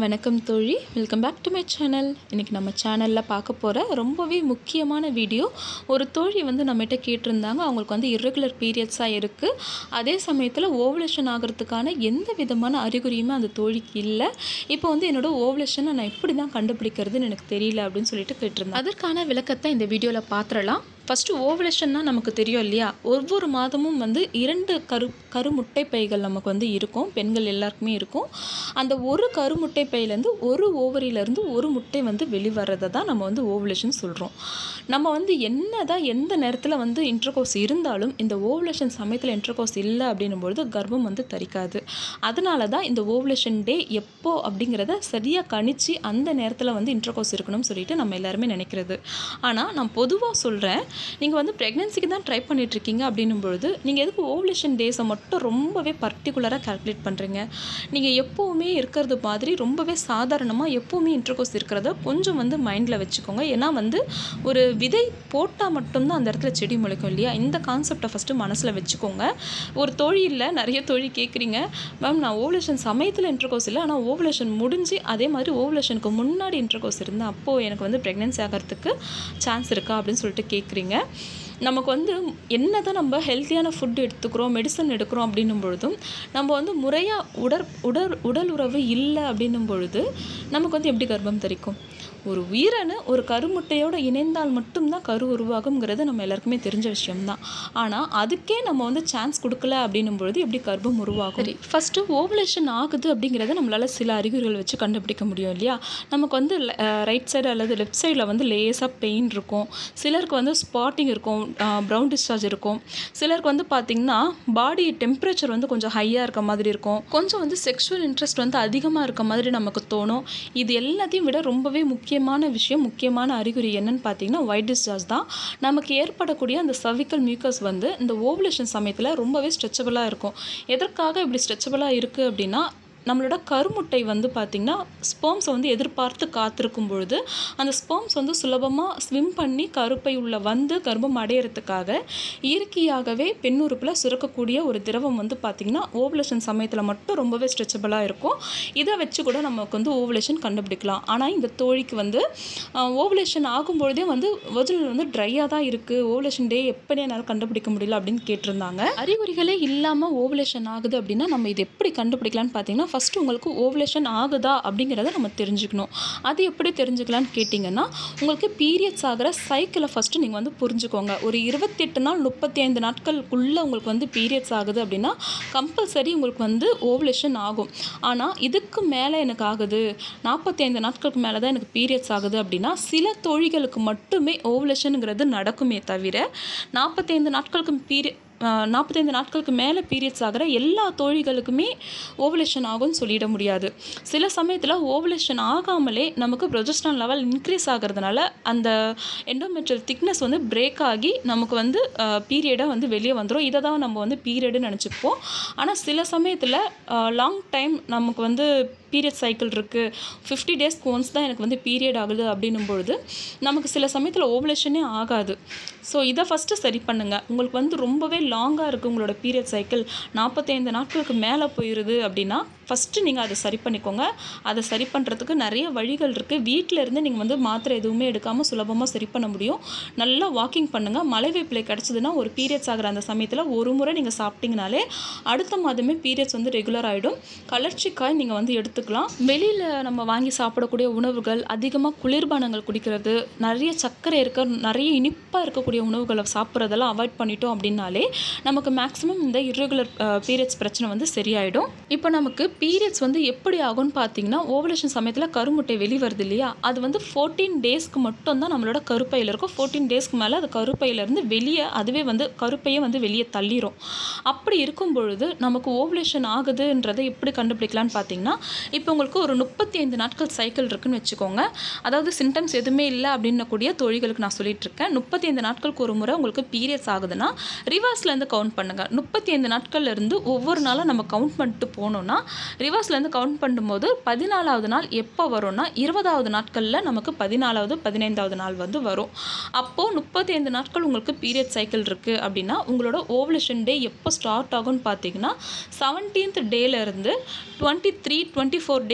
வணக்கம் தோழி welcome back to my channel இன்றைக்கி நம்ம சேனலில் பார்க்க போகிற ரொம்பவே முக்கியமான வீடியோ ஒரு தோழி வந்து நம்மகிட்ட கேட்டிருந்தாங்க அவங்களுக்கு வந்து இர்ரெகுலர் பீரியட்ஸாக இருக்குது அதே சமயத்தில் ஓவலேஷன் ஆகிறதுக்கான எந்த விதமான அறிகுறியுமே அந்த தோழிக்கு இல்லை இப்போ வந்து என்னோட ஓவலேஷனை நான் எப்படி தான் கண்டுபிடிக்கிறதுன்னு எனக்கு தெரியல அப்படின்னு சொல்லிட்டு கேட்டிருந்தேன் அதற்கான விளக்கத்தை இந்த வீடியோவில் பார்த்துடலாம் ஃபஸ்ட்டு ஓவலேஷன்னா நமக்கு தெரியும் இல்லையா ஒவ்வொரு மாதமும் வந்து இரண்டு கரு கருமுட்டை பைகள் நமக்கு வந்து இருக்கும் பெண்கள் எல்லாருக்குமே இருக்கும் அந்த ஒரு கருமுட்டை பையிலேருந்து ஒரு ஓவரியிலேருந்து ஒரு முட்டை வந்து வெளிவரதை தான் நம்ம வந்து ஓவலேஷன் சொல்கிறோம் நம்ம வந்து என்ன தான் எந்த நேரத்தில் வந்து இன்டர்கோர்ஸ் இருந்தாலும் இந்த ஓவலேஷன் சமயத்தில் இன்டர்கோர்ஸ் இல்லை அப்படின்னும் பொழுது கர்ப்பம் வந்து தரிக்காது அதனால தான் இந்த ஓவலேஷன் டே எப்போ அப்படிங்கிறத சரியாக கணிச்சு அந்த நேரத்தில் வந்து இன்டர்கோர்ஸ் இருக்கணும்னு சொல்லிட்டு நம்ம எல்லாருமே நினைக்கிறது ஆனால் நான் பொதுவாக சொல்கிறேன் நீங்கள் வந்து ப்ரெக்னென்சிக்கு தான் ட்ரை பண்ணிகிட்ருக்கீங்க அப்படின்னும் பொழுது நீங்கள் எதுக்கு ஓவலேஷன் டேஸை மட்டும் ரொம்பவே பர்டிகுலராக கால்குலேட் பண்ணுறீங்க நீங்கள் எப்போவுமே இருக்கிறது மாதிரி ரொம்பவே சாதாரணமாக எப்போவுமே இன்டர்கோர்ஸ் இருக்கிறத கொஞ்சம் வந்து மைண்டில் வச்சுக்கோங்க ஏன்னா வந்து ஒரு விதை போட்டால் மட்டும்தான் அந்த இடத்துல செடி முளைக்கும் இல்லையா இந்த கான்செப்டை ஃபஸ்ட்டு மனசில் வச்சுக்கோங்க ஒரு தொழிலில் நிறைய தொழில் கேட்குறீங்க மேம் நான் ஓவலேஷன் சமயத்தில் இன்டர்கோர்ஸ் இல்லை ஆனால் ஓவலேஷன் முடிஞ்சு அதே மாதிரி ஓவலேஷனுக்கு முன்னாடி இன்டர்கோர்ஸ் இருந்தேன் அப்போது எனக்கு வந்து ப்ரெக்னென்சி ஆகிறதுக்கு சான்ஸ் இருக்கா அப்படின்னு சொல்லிட்டு கேட்குறீங்க நமக்கு வந்து என்ன தான் நம்ம ஹெல்த்தியான ஃபுட் எடுத்துக்கிறோம் மெடிசன் எடுக்கிறோம் அப்படின்னும் பொழுதும் நம்ம வந்து முறையாக உடற் உடல் உடல் உறவு இல்லை அப்படின்னும் பொழுது நமக்கு வந்து எப்படி கர்ப்பம் தரிக்கும் ஒரு உயிரணு ஒரு கருமுட்டையோடு இணைந்தால் மட்டும்தான் கரு உருவாகுங்கிறது நம்ம எல்லாருக்குமே தெரிஞ்ச விஷயம்தான் ஆனால் அதுக்கே நம்ம வந்து சான்ஸ் கொடுக்கல அப்படின்னும் பொழுது எப்படி கர்ப்பம் உருவாகும் சரி ஃபஸ்ட்டு ஓவலேஷன் ஆகுது அப்படிங்கிறத நம்மளால் சில அறிகுறிகள் வச்சு கண்டுபிடிக்க முடியும் இல்லையா நமக்கு வந்து ரைட் சைடு அல்லது லெஃப்ட் சைடில் வந்து லேஸாக பெயின் இருக்கும் சிலருக்கு வந்து ஸ்பாட்டிங் இருக்கும் ப்ரௌன் டிஸ்சார்ஜ் இருக்கும் சிலருக்கு வந்து பார்த்திங்கன்னா பாடி டெம்பரேச்சர் வந்து கொஞ்சம் ஹையாக இருக்க மாதிரி இருக்கும் கொஞ்சம் வந்து செக்ஷுவல் இன்ட்ரெஸ்ட் வந்து அதிகமாக இருக்க மாதிரி நமக்கு தோணும் இது எல்லாத்தையும் விட ரொம்பவே முக்கியமான விஷயம் முக்கியமான அறிகுறி என்னன்னு பார்த்தீங்கன்னா ஒயிட் டிஸ்சார்ஜ் தான் நமக்கு ஏற்படக்கூடிய அந்த சர்விக்கல் மியூக்கஸ் வந்து இந்த ஓவலேஷன் சமயத்தில் ரொம்பவே ஸ்ட்ரெச்சபிளாக இருக்கும் எதற்காக இப்படி ஸ்ட்ரெச்சபிளாக இருக்குது அப்படின்னா நம்மளோட கருமுட்டை வந்து பார்த்திங்கன்னா ஸ்பேம்ஸை வந்து எதிர்பார்த்து காத்திருக்கும் பொழுது அந்த ஸ்பேம்ஸ் வந்து சுலபமாக ஸ்விம் பண்ணி கருப்பை உள்ள வந்து கர்ப்பம் அடையிறதுக்காக இயற்கையாகவே பெண்ணுறுப்பில் சுரக்கக்கூடிய ஒரு திரவம் வந்து பார்த்திங்கன்னா ஓவலேஷன் சமயத்தில் மட்டும் ரொம்பவே ஸ்ட்ரெச்சபிளாக இருக்கும் இதை வச்சு கூட நமக்கு வந்து ஓவலேஷன் கண்டுபிடிக்கலாம் ஆனால் இந்த தோழிக்கு வந்து ஓவலேஷன் ஆகும்பொழுதே வந்து ஒரிஜினல் வந்து ட்ரையாக தான் இருக்குது ஓவலேஷன் டே எப்படி என்னால் கண்டுபிடிக்க முடியல அப்படின்னு கேட்டிருந்தாங்க அறிகுறிகளே இல்லாமல் ஓவலேஷன் ஆகுது அப்படின்னா நம்ம இது எப்படி கண்டுபிடிக்கலாம்னு பார்த்தீங்கன்னா ஃபஸ்ட்டு உங்களுக்கு ஓவலேஷன் ஆகுதா அப்படிங்கிறத நம்ம தெரிஞ்சுக்கணும் அது எப்படி தெரிஞ்சுக்கலான்னு கேட்டிங்கன்னா உங்களுக்கு பீரியட்ஸ் ஆகிற சைக்கிளை ஃபஸ்ட்டு நீங்கள் வந்து புரிஞ்சுக்கோங்க ஒரு இருபத்தெட்டு நாள் முப்பத்தி ஐந்து நாட்களுக்குள்ளே உங்களுக்கு வந்து பீரியட்ஸ் ஆகுது அப்படின்னா கம்பல்சரி உங்களுக்கு வந்து ஓவலேஷன் ஆகும் ஆனால் இதுக்கு மேலே எனக்கு ஆகுது நாற்பத்தி ஐந்து நாட்களுக்கு மேலே தான் எனக்கு பீரியட்ஸ் ஆகுது அப்படின்னா சில தோழிகளுக்கு மட்டுமே ஓவலேஷனுங்கிறது நடக்குமே தவிர நாற்பத்தைந்து நாட்களுக்கு பீரிய நாற்பத்தைந்து நாட்களுக்கு மேலே பீரியட்ஸ் ஆகிற எல்லா தோழிகளுக்குமே ஓவலேஷன் ஆகும்னு சொல்லிட முடியாது சில சமயத்தில் ஓவலேஷன் ஆகாமலே நமக்கு ப்ரொஜஸ்ட்ரான் லெவல் இன்க்ரீஸ் ஆகிறதுனால அந்த எண்டோமெட்ரியல் திக்னஸ் வந்து பிரேக் ஆகி நமக்கு வந்து பீரியடாக வந்து வெளியே வந்துடும் இதை தான் நம்ம வந்து பீரியடுன்னு நினச்சிப்போம் ஆனால் சில சமயத்தில் லாங் டைம் நமக்கு வந்து பீரியட் சைக்கிள் இருக்குது ஃபிஃப்டி டேஸ்க்கு ஒன்ஸ் தான் எனக்கு வந்து பீரியட் ஆகுது அப்படின்னும் பொழுது நமக்கு சில சமயத்தில் ஓவலேஷனே ஆகாது ஸோ இதை ஃபஸ்ட்டு சரி பண்ணுங்கள் உங்களுக்கு வந்து ரொம்பவே லாங்காக இருக்குது உங்களோட பீரியட் சைக்கிள் நாற்பத்தைந்து நாட்களுக்கு மேலே போயிடுது அப்படின்னா ஃபஸ்ட்டு நீங்கள் அதை சரி பண்ணிக்கோங்க அதை சரி பண்ணுறதுக்கு நிறைய வழிகள் இருக்குது வீட்டில் இருந்து நீங்கள் வந்து மாத்திரை எதுவுமே எடுக்காமல் சுலபமாக சரி பண்ண முடியும் நல்லா வாக்கிங் பண்ணுங்கள் மலை வேப்பிலை கிடச்சிதுன்னா ஒரு பீரியட்ஸ் ஆகிற அந்த சமயத்தில் ஒரு முறை நீங்கள் சாப்பிட்டீங்கனாலே அடுத்த மாதமே பீரியட்ஸ் வந்து ரெகுலர் ஆகிடும் கலர்ச்சிக்காய் நீங்கள் வந்து எடுத்துக்கலாம் வெளியில் நம்ம வாங்கி சாப்பிடக்கூடிய உணவுகள் அதிகமாக குளிர்பானங்கள் குடிக்கிறது நிறைய சர்க்கரை இருக்க நிறைய இனிப்பாக இருக்கக்கூடிய உணவுகளை சாப்பிட்றதெல்லாம் அவாய்ட் பண்ணிட்டோம் அப்படின்னாலே நமக்கு மேக்ஸிமம் இந்த இர்ரெகுலர் பீரியட்ஸ் பிரச்சனை வந்து சரியாயிடும் இப்போ நமக்கு பீரியட்ஸ் வந்து எப்படி ஆகும்னு பார்த்தீங்கன்னா ஓவலேஷன் சமயத்தில் கருமுட்டை வெளிவருது இல்லையா அது வந்து ஃபோர்டீன் டேஸ்க்கு மட்டும் தான் நம்மளோட கருப்பையில் இருக்கும் ஃபோர்டீன் டேஸ்க்கு மேலே அது கருப்பையிலேருந்து வெளியே அதுவே வந்து கருப்பையே வந்து வெளியே தள்ளிடும் அப்படி இருக்கும் பொழுது நமக்கு ஓவலேஷன் ஆகுதுன்றதை எப்படி கண்டுபிடிக்கலான்னு பார்த்தீங்கன்னா இப்போ உங்களுக்கு ஒரு முப்பத்தி ஐந்து நாட்கள் சைக்கிள் இருக்குன்னு வச்சுக்கோங்க அதாவது சிம்டம்ஸ் எதுவுமே இல்லை அப்படின்னக்கூடிய தொழில்களுக்கு நான் சொல்லிட்டு இருக்கேன் முப்பத்தி ஐந்து நாட்களுக்கு ஒரு முறை உங்களுக்கு பீரியட்ஸ் ஆகுதுன்னா ரிவர்ஸ்லேருந்து கவுண்ட் பண்ணுங்கள் முப்பத்தி ஐந்து நாட்கள்ல இருந்து ஒவ்வொரு நாளும் நம்ம கவுண்ட் பண்ணிட்டு போனோம்னா ரிவர்ஸ்லேருந்து கவுண்ட் பண்ணும்போது பதினாலாவது நாள் எப்போ வரும்னா இருபதாவது நாட்களில் நமக்கு பதினாலாவது பதினைந்தாவது நாள் வந்து வரும் அப்போது முப்பத்தி ஐந்து நாட்கள் உங்களுக்கு பீரியட் சைக்கிள் இருக்குது அப்படின்னா உங்களோட ஓவலேஷன் டே எப்போ ஸ்டார்ட் ஆகும்னு பார்த்தீங்கன்னா செவன்டீன்த் டேலேருந்து twenty three twenty four day வரைக்கும்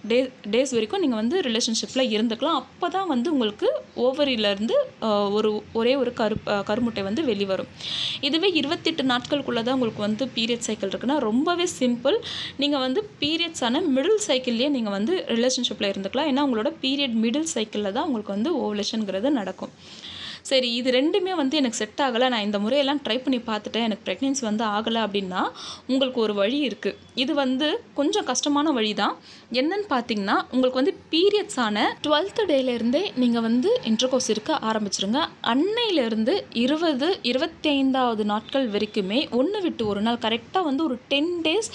டே டேஸ் வரைக்கும் நீங்கள் வந்து ரிலேஷன்ஷிப்பில் இருந்துக்கலாம் அப்போ தான் வந்து உங்களுக்கு ஓவரியிலேருந்து ஒரு ஒரே ஒரு கரு அஹ், கருமுட்டை வந்து வெளிவரும் இதுவே இருபத்தெட்டு நாட்களுக்குள்ளே தான் உங்களுக்கு வந்து பீரியட் சைக்கிள் இருக்குன்னா ரொம்பவே சிம்பிள் நீங்கள் வந்து பீரியட்ஸான மிடில் சைக்கிள்லேயே நீங்கள் வந்து ரிலேஷன்ஷிப்பில் இருந்துக்கலாம் ஏன்னா உங்களோட பீரியட் மிடில் சைக்கிளில் தான் உங்களுக்கு வந்து ஓவலேஷனுங்கிறது நடக்கும் சரி இது ரெண்டுமே வந்து எனக்கு செட் ஆகலை நான் இந்த முறையெல்லாம் ட்ரை பண்ணி பார்த்துட்டேன் எனக்கு ப்ரெக்னென்சி வந்து ஆகலை அப்படின்னா உங்களுக்கு ஒரு வழி இருக்குது இது வந்து கொஞ்சம் கஷ்டமான வழி தான் என்னன்னு பார்த்தீங்கன்னா உங்களுக்கு வந்து பீரியட்ஸ் ஆன டுவெல்த்து டேலேருந்தே நீங்கள் வந்து இன்டர்கோர்ஸ் இருக்க ஆரம்பிச்சிருங்க அன்னையிலேருந்து இருபது இருபத்தி ஐந்தாவது நாட்கள் வரைக்குமே ஒன்று விட்டு ஒரு நாள் கரெக்டாக வந்து ஒரு டென் டேஸ்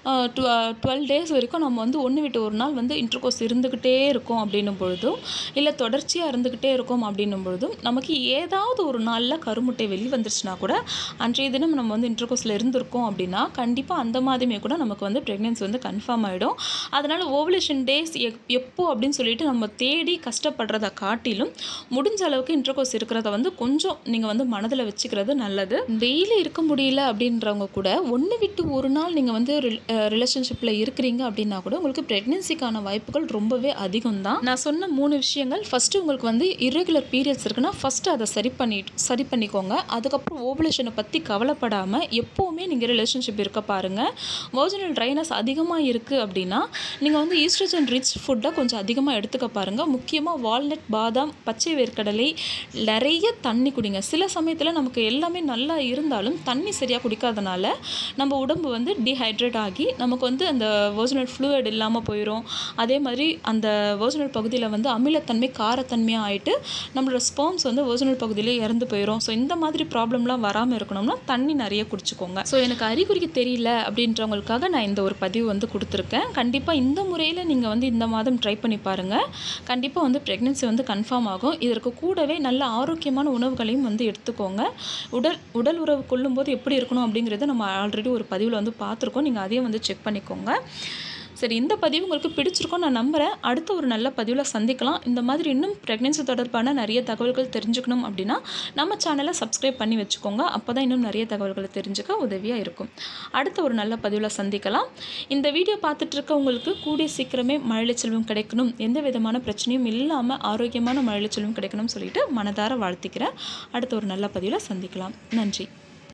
டுவெல் டேஸ் வரைக்கும் நம்ம வந்து ஒன்று விட்டு ஒரு நாள் வந்து இன்டர்கோர்ஸ் இருந்துக்கிட்டே இருக்கும் அப்படின்னும் பொழுதும் இல்லை தொடர்ச்சியாக இருந்துக்கிட்டே இருக்கும் அப்படின்னும் பொழுதும் நமக்கு ஏதாவது ஒரு நாளில் கருமுட்டை வெளி வந்துருச்சுன்னா கூட அன்றைய தினம் நம்ம வந்து இன்டர்கோர்ஸில் இருந்திருக்கோம் அப்படின்னா கண்டிப்பாக அந்த மாதிரியுமே கூட நமக்கு வந்து ப்ரெக்னென்சி வந்து கன்ஃபார்ம் ஆகிடும் அதனால் ஓவலேஷன் டேஸ் எப்போ அப்படின்னு சொல்லிட்டு நம்ம தேடி கஷ்டப்படுறத காட்டிலும் முடிஞ்ச அளவுக்கு இன்டர்கோர்ஸ் இருக்கிறத வந்து கொஞ்சம் நீங்கள் வந்து மனதில் வச்சுக்கிறது நல்லது டெய்லி இருக்க முடியல அப்படின்றவங்க கூட ஒன்று விட்டு ஒரு நாள் நீங்கள் வந்து ரிலேஷன்ஷிப்பில் இருக்கிறீங்க அப்படின்னா கூட உங்களுக்கு ப்ரெக்னென்சிக்கான வாய்ப்புகள் ரொம்பவே அதிகம் தான் நான் சொன்ன மூணு விஷயங்கள் ஃபஸ்ட்டு உங்களுக்கு வந்து irregular பீரியட்ஸ் இருக்குன்னா ஃபஸ்ட்டு அதை சரி பண்ணி சரி பண்ணிக்கோங்க அதுக்கப்புறம் ஓவலேஷனை பற்றி கவலைப்படாமல் எப்போவுமே நீங்கள் ரிலேஷன்ஷிப் இருக்க பாருங்கள் வர்ஜினல் ட்ரைனஸ் அதிகமாக இருக்குது அப்படின்னா நீங்கள் வந்து ஈஸ்ட்ரஜன் ரிச் ஃபுட்டை கொஞ்சம் அதிகமாக எடுத்துக்க பாருங்கள் முக்கியமாக வால்நட் பாதாம் பச்சை வேர்க்கடலை நிறைய தண்ணி குடிங்க சில சமயத்தில் நமக்கு எல்லாமே நல்லா இருந்தாலும் தண்ணி சரியாக குடிக்காதனால நம்ம உடம்பு வந்து டீஹைட்ரேட் ஆகி நமக்கு வந்து அந்த வர்ஜினல் ஃப்ளூயிட் இல்லாமல் போயிடும் அதே மாதிரி அந்த வர்ஜினல் பகுதியில் வந்து அமிலத்தன்மை காரத்தன்மையாக ஆயிட்டு நம்மளோட ஸ்பெர்ம்ஸ் வந்து வர்ஜினல் பகுதியிலே இறந்து போயிடும் ஸோ இந்த மாதிரி ப்ராப்ளம்லாம் வராமல் இருக்கணும்னா தண்ணி நிறைய குடிச்சுக்கோங்க ஸோ எனக்கு அறிகுறிக்கு தெரியல அப்படின்றவங்களுக்காக நான் இந்த ஒரு பதிவு வந்து கொடுத்துருக்கேன் கண்டிப்பாக இந்த முறையில் நீங்கள் வந்து இந்த மாதம் ட்ரை பண்ணி பாருங்கள் கண்டிப்பாக வந்து ப்ரெக்னென்சி வந்து கன்ஃபார்ம் ஆகும் இதற்கு கூடவே நல்ல ஆரோக்கியமான உணவுகளையும் வந்து எடுத்துக்கோங்க உடல் உடல் உறவு கொள்ளும்போது எப்படி இருக்கணும் அப்படிங்கிறத நம்ம ஆல்ரெடி ஒரு பதிவில் வந்து பார்த்துருக்கோம் நீங்கள் அதையும் வந்து செக் பண்ணிக்கோங்க சரி இந்த பதிவு உங்களுக்கு பிடிச்சிருக்கும் நான் நம்புகிறேன் அடுத்த ஒரு நல்ல பதிவில் சந்திக்கலாம் இந்த மாதிரி இன்னும் ப்ரெக்னென்சி தொடர்பான நிறைய தகவல்கள் தெரிஞ்சுக்கணும் அப்படின்னா நம்ம சேனலை சப்ஸ்கிரைப் பண்ணி வச்சுக்கோங்க அப்போ தான் இன்னும் நிறைய தகவல்களை தெரிஞ்சுக்க உதவியாக இருக்கும் அடுத்த ஒரு நல்ல பதிவில் சந்திக்கலாம் இந்த வீடியோ பார்த்துட்டு இருக்க உங்களுக்கு கூடிய சீக்கிரமே மழலை செல்வம் கிடைக்கணும் எந்த விதமான பிரச்சனையும் இல்லாமல் ஆரோக்கியமான மழலை செல்வம் கிடைக்கணும்னு சொல்லிட்டு மனதார வாழ்த்திக்கிறேன் அடுத்த ஒரு நல்ல பதிவில் சந்திக்கலாம் நன்றி